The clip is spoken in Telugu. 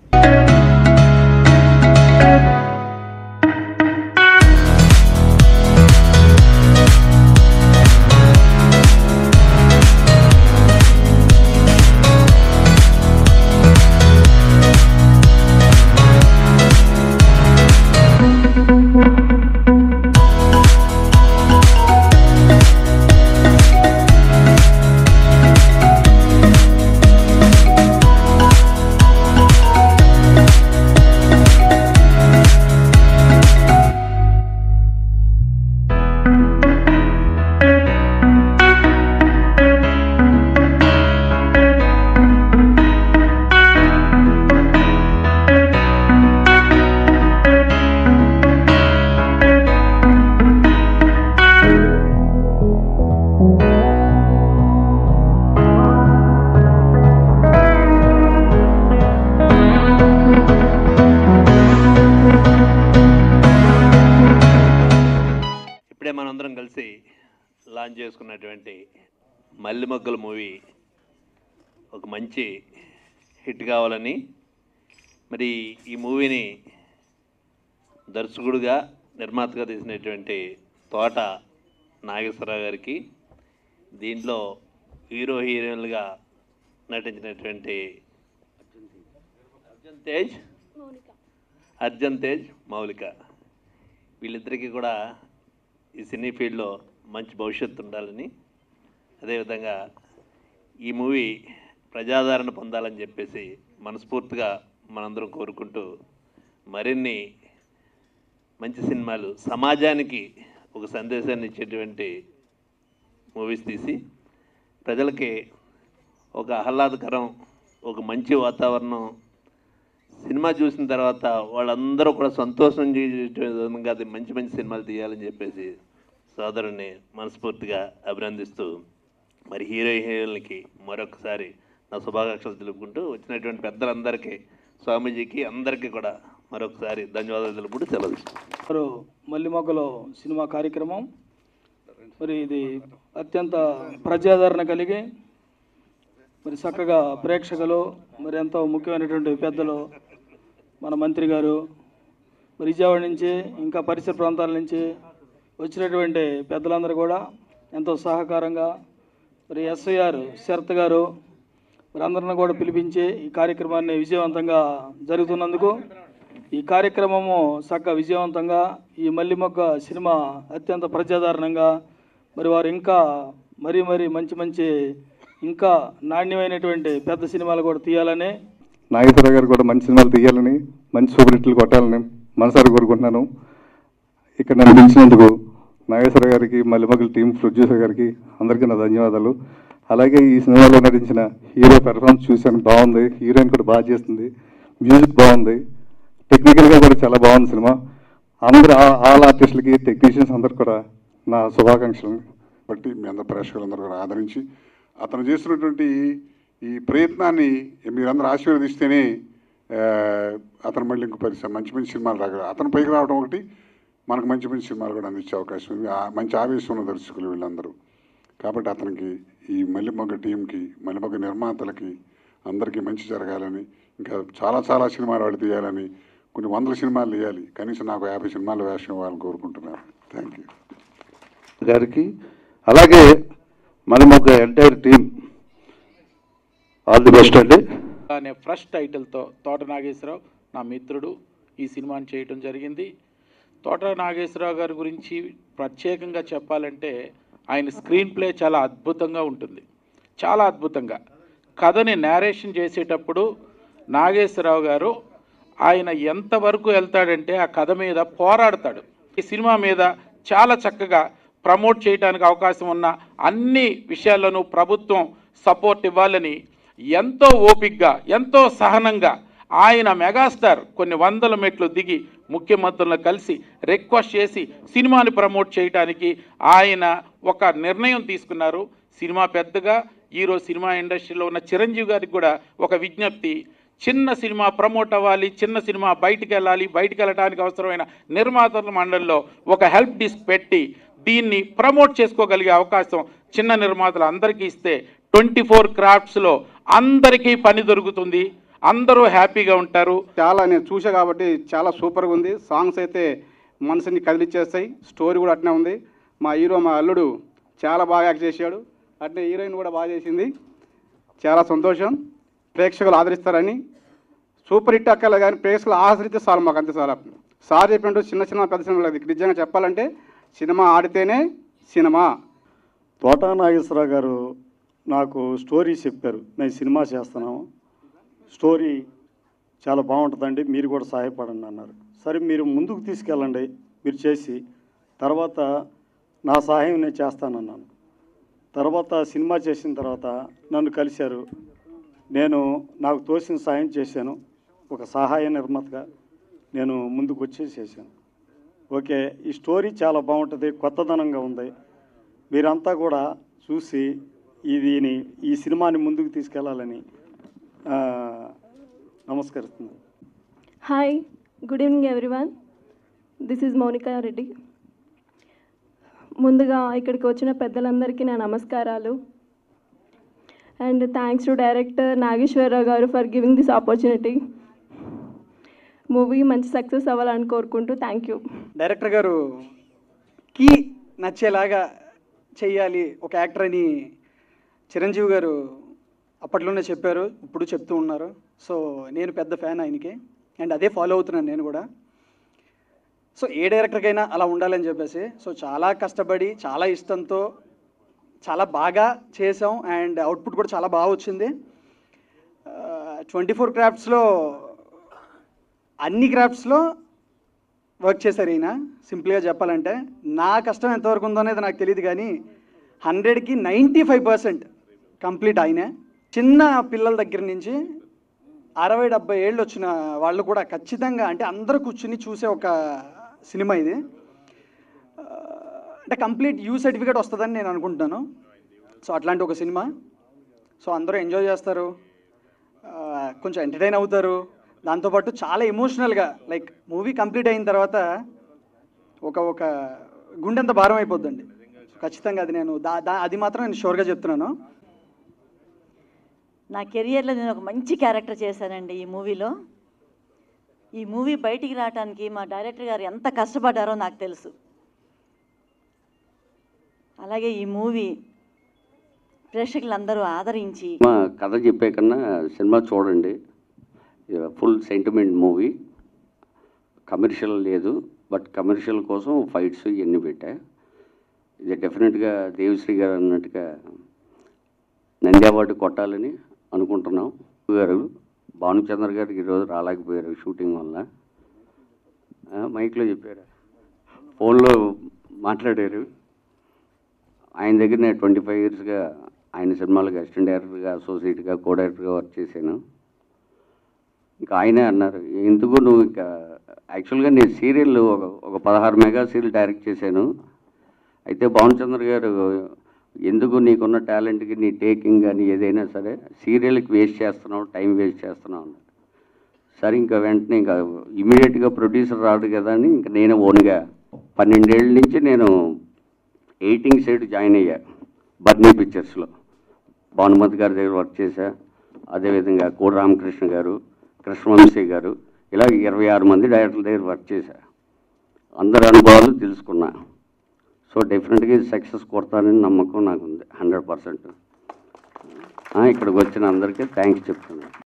ఇప్పుడే మనందరం కలిసి లాంచ్ చేసుకున్నటువంటి మల్లి మొగ్గల మూవీ ఒక మంచి హిట్ కావాలని మరి ఈ మూవీని దర్శకుడుగా నిర్మాతగా తీసినటువంటి తోట నాగేశ్వరరావు గారికి దీంట్లో హీరో హీరోయిన్లుగా నటించినటువంటి అర్జున్ తేజ్ అర్జున్ తేజ్ మౌలిక వీళ్ళిద్దరికీ కూడా ఈ సినీ ఫీల్డ్లో మంచి భవిష్యత్తు ఉండాలని అదేవిధంగా ఈ మూవీ ప్రజాదరణ పొందాలని చెప్పేసి మనస్ఫూర్తిగా మనందరం కోరుకుంటూ మరిన్ని మంచి సినిమాలు సమాజానికి ఒక సందేశాన్ని ఇచ్చేటువంటి మూవీస్ తీసి ప్రజలకి ఒక ఆహ్లాదకరం ఒక మంచి వాతావరణం సినిమా చూసిన తర్వాత వాళ్ళందరూ కూడా సంతోషం చేసే విధంగా అది మంచి మంచి సినిమాలు తీయాలని చెప్పేసి సోదరుని మనస్ఫూర్తిగా అభినందిస్తూ మరి హీరో హీరోయిన్లకి మరొకసారి నా శుభాకాంక్షలు తెలుపుకుంటూ వచ్చినటువంటి పెద్దలందరికీ స్వామీజీకి అందరికీ కూడా మరొకసారి ధన్యవాదాలు తెలుపుకుంటూ సెలవు తీసుకుంటాను. మరో మల్లిమొగ్గలో సినిమా కార్యక్రమం మరి ఇది అత్యంత ప్రజాదరణ కలిగి మరి చక్కగా ప్రేక్షకులు మరి ఎంతో ముఖ్యమైనటువంటి పెద్దలు మన మంత్రి గారు మరి విజయవాడ నుంచి ఇంకా పరిసర ప్రాంతాల నుంచి వచ్చినటువంటి పెద్దలందరూ కూడా ఎంతో సహకారంగా మరి ఎస్ఐఆర్ శరత్ గారు మరి అందరిని కూడా పిలిపించి ఈ కార్యక్రమాన్ని విజయవంతంగా జరుగుతున్నందుకు ఈ కార్యక్రమము చక్క విజయవంతంగా ఈ మల్లిమొగ్గ సినిమా అత్యంత ప్రజాదరణంగా మరి వారు ఇంకా మరీ మరీ మంచి మంచి ఇంకా నాణ్యమైనటువంటి పెద్ద సినిమాలు కూడా తీయాలని నాగేశ్వరరావు గారు కూడా మంచి సినిమాలు తీయాలని మంచి సూపర్ హిట్లు కొట్టాలని మనసారి కోరుకుంటున్నాను ఇక్కడ నన్ను పిలిచినందుకు నాగేశ్వర గారికి మల్లిమగల్ టీం ప్రొడ్యూసర్ గారికి అందరికీ నా ధన్యవాదాలు అలాగే ఈ సినిమాలో నటించిన హీరో పెర్ఫార్మెన్స్ చూశాను బాగుంది హీరోయిన్ కూడా బాగా చేస్తుంది మ్యూజిక్ బాగుంది టెక్నికల్గా కూడా చాలా బాగుంది సినిమా అందరు ఆల్ ఆర్టిస్టులకి టెక్నీషియన్స్ అందరు కూడా నా శుభాకాంక్షలు బట్టి మీ అందరు ప్రేక్షకులందరూ కూడా ఆదరించి అతను చేస్తున్నటువంటి ఈ ప్రయత్నాన్ని మీరందరూ ఆశీర్వదిస్తేనే ఆ, అతను మళ్ళీ ఇంకో పరిశ్రమ మంచి మంచి సినిమాలు రాగలరు అతను పైకి రావడం ఒకటి మనకు మంచి మంచి సినిమాలు కూడా అందించే అవకాశం ఉంది ఆ మంచి ఆవేశం ఉన్న దర్శకులు వీళ్ళందరూ కాబట్టి అతనికి ఈ మల్లిమొగ్గ టీంకి మల్లిమొగ్గ నిర్మాతలకి అందరికీ మంచి జరగాలని ఇంకా చాలా చాలా సినిమాలు వాడు తీయాలని కొన్ని వందల సినిమాలు తీయాలి కనీసం నాకు యాభై సినిమాల వేషం ఇవ్వాలని కోరుకుంటున్నాను థ్యాంక్ యూ గారికి అలాగే మనం ఒక entire team all the best అండి అనే ఫ్రెష్ టైటిల్తో తోట నాగేశ్వరరావు నా మిత్రుడు ఈ సినిమాని చేయటం జరిగింది తోట నాగేశ్వరరావు గారి గురించి ప్రత్యేకంగా చెప్పాలంటే ఆయన స్క్రీన్ ప్లే చాలా అద్భుతంగా ఉంటుంది చాలా అద్భుతంగా కథని నేరేషన్ చేసేటప్పుడు నాగేశ్వరరావు గారు ఆయన ఎంతవరకు వెళ్తాడంటే ఆ కథ మీద పోరాడతాడు ఈ సినిమా మీద చాలా చక్కగా ప్రమోట్ చేయడానికి అవకాశం ఉన్న అన్ని విషయాల్లోనూ ప్రభుత్వం సపోర్ట్ ఇవ్వాలని ఎంతో ఓపిగ్గా ఎంతో సహనంగా ఆయన మెగాస్టార్ కొన్ని వందల మెట్లు దిగి ముఖ్యమంత్రులను కలిసి రిక్వెస్ట్ చేసి సినిమాని ప్రమోట్ చేయడానికి ఆయన ఒక నిర్ణయం తీసుకున్నారు సినిమా పెద్దగా ఈరోజు సినిమా ఇండస్ట్రీలో ఉన్న చిరంజీవి గారికి కూడా ఒక విజ్ఞప్తి చిన్న సినిమా ప్రమోట్ అవ్వాలి చిన్న సినిమా బయటికి వెళ్ళాలి బయటికి వెళ్ళడానికి అవసరమైన నిర్మాతల మండలిలో ఒక హెల్ప్ డిస్క్ పెట్టి దీన్ని ప్రమోట్ చేసుకోగలిగే అవకాశం చిన్న నిర్మాతలు అందరికీ ఇస్తే ట్వంటీ ఫోర్ క్రాఫ్ట్స్లో అందరికీ పని దొరుకుతుంది అందరూ హ్యాపీగా ఉంటారు చాలా నేను చూసా కాబట్టి చాలా సూపర్గా ఉంది సాంగ్స్ అయితే మనసుని కదిలిచ్చేస్తాయి స్టోరీ కూడా అట్నే ఉంది మా హీరో మా అల్లుడు చాలా బాగా యాక్ట్ చేశాడు అట్నే హీరోయిన్ కూడా బాగా చేసింది చాలా సంతోషం ప్రేక్షకులు ఆదరిస్తారని సూపర్ హిట్ అక్కర్లే కానీ ప్రేక్షకులు ఆదరిస్తే చాలు మాకు అంతే చాలా సార్ చెప్పినట్టు చిన్న సినిమా పెద్ద సినిమా లేదు నిజంగా చెప్పాలంటే సినిమా ఆడితేనే సినిమా తోటా నాగేశ్వరరావు గారు నాకు స్టోరీ చెప్పారు మేము సినిమా చేస్తున్నాము స్టోరీ చాలా బాగుంటుందండి మీరు కూడా సహాయపడండి అన్నారు సరే మీరు ముందుకు తీసుకెళ్ళండి మీరు చేసి తర్వాత నా సహాయం నేను చేస్తానన్నాను తర్వాత సినిమా చేసిన తర్వాత నన్ను కలిశారు నేను నాకు తోసిన సహాయం చేశాను ఒక సహాయ నిర్మాతగా నేను ముందుకు వచ్చి చేశాను ఓకే ఈ స్టోరీ చాలా బాగుంటుంది కొత్తదనంగా ఉంది మీరంతా కూడా చూసి ఇదిని ఈ సినిమాని ముందుకు తీసుకెళ్లాలని ఆ, నమస్కరిస్తున్నాను hi good evening everyone this is Mounika Reddy ముందుగా ఇక్కడికి వచ్చిన పెద్దలందరికీ నా నమస్కారాలు and thanks to director Nageswararao garu for giving this opportunity movie మంచి సక్సెస్ అవ్వాలని కోరుకుంటూ థ్యాంక్ యూ డైరెక్టర్ గారు కీ నచ్చేలాగా చెయ్యాలి ఒక యాక్టర్ అని చిరంజీవి గారు అప్పట్లోనే చెప్పారు ఇప్పుడు చెప్తూ ఉన్నారు సో నేను పెద్ద ఫ్యాన్ ఆయనకి అండ్ అదే ఫాలో అవుతున్నాను నేను కూడా సో ఏ డైరెక్టర్కైనా అలా ఉండాలని చెప్పేసి సో చాలా కష్టపడి చాలా ఇష్టంతో చాలా బాగా చేసాం అండ్ అవుట్పుట్ కూడా చాలా బాగా వచ్చింది ట్వంటీ ఫోర్ క్రాఫ్ట్స్లో అన్ని క్రాఫ్ట్స్లో వర్క్ చేశారు ఈయన సింపుల్గా చెప్పాలంటే నా కష్టం ఎంతవరకు ఉందో అనేది నాకు తెలియదు కానీ హండ్రెడ్కి నైంటీ ఫైవ్ పర్సెంట్ కంప్లీట్ ఆయనే చిన్న పిల్లల దగ్గర నుంచి అరవై డెబ్బై ఏళ్ళు వచ్చిన వాళ్ళు కూడా ఖచ్చితంగా అంటే అందరూ కూర్చుని చూసే ఒక సినిమా ఇది ఆ, అంటే కంప్లీట్ యూ సర్టిఫికేట్ వస్తుందని నేను అనుకుంటున్నాను సో అట్లాంటి ఒక సినిమా సో అందరూ ఎంజాయ్ చేస్తారు ఆ, కొంచెం ఎంటర్టైన్ అవుతారు దాంతోపాటు చాలా ఎమోషనల్గా లైక్ మూవీ కంప్లీట్ అయిన తర్వాత ఒక ఒక గుండెంత భారం అయిపోద్దండి ఖచ్చితంగా అది నేను దా దా అది మాత్రం నేను షూర్గా చెప్తున్నాను నా కెరియర్లో నేను ఒక మంచి క్యారెక్టర్ చేశానండి ఈ మూవీలో ఈ మూవీ బయటికి రావడానికి మా డైరెక్టర్ గారు ఎంత కష్టపడ్డారో నాకు తెలుసు అలాగే ఈ మూవీ ప్రేక్షకులందరూ ఆదరించి మా కథ చెప్పే కన్నా సినిమా చూడండి ఫుల్ సెంటిమెంట్ మూవీ కమర్షియల్ లేదు బట్ కమర్షియల్ కోసం ఫైట్స్ ఇవన్నీ పెట్టా ఇది డెఫినెట్గా దేవిశ్రీ గారు అన్నట్టుగా నంది అవార్డు కొట్టాలని అనుకుంటున్నాం గారు భానుచంద్ర గారికి ఈరోజు రాలేకపోయారు షూటింగ్ వల్ల ఆ, మైక్లో చెప్పారు ఫోన్లో మాట్లాడారు ఆయన దగ్గర నేను ట్వంటీ ఫైవ్ ఇయర్స్గా ఆయన సినిమాలకు అసిస్టెంట్ డైరెక్టర్గా అసోసియేట్గా కో డైరెక్టర్గా వర్క్ చేశాను ఇంకా ఆయనే అన్నారు ఎందుకు నువ్వు ఇంకా యాక్చువల్గా నేను సీరియల్ ఒక ఒక పదహారు మెగా సీరియల్ డైరెక్ట్ చేశాను అయితే భానుచంద్ర గారు ఎందుకు నీకున్న టాలెంట్కి నీ టేకింగ్ కానీ ఏదైనా సరే సీరియల్కి వేస్ట్ చేస్తున్నావు టైం వేస్ట్ చేస్తున్నావు అన్నారు సరే ఇంకా వెంటనే ఇంకా ఇమీడియట్గా ప్రొడ్యూసర్ రాడు కదా అని ఇంకా నేను ఓన్గా పన్నెండేళ్ళ నుంచి నేను ఎయిటింగ్ సైడ్ జాయిన్ అయ్యా బర్నీ పిక్చర్స్లో భానుమతి గారి దగ్గర వర్క్ చేశా అదేవిధంగా కోడి రామకృష్ణ గారు కృష్ణవంశీ గారు ఇలా ఇరవై ఆరు మంది డైరెక్టర్ల దగ్గర వర్క్ చేశా అందరి అనుభవాలు తెలుసుకున్నా సో డెఫినెట్గా ఇది సక్సెస్ కొడతానని నమ్మకం నాకు ఉంది హండ్రెడ్ పర్సెంట్ ఇక్కడికి వచ్చిన అందరికీ థ్యాంక్స్ చెప్తున్నాను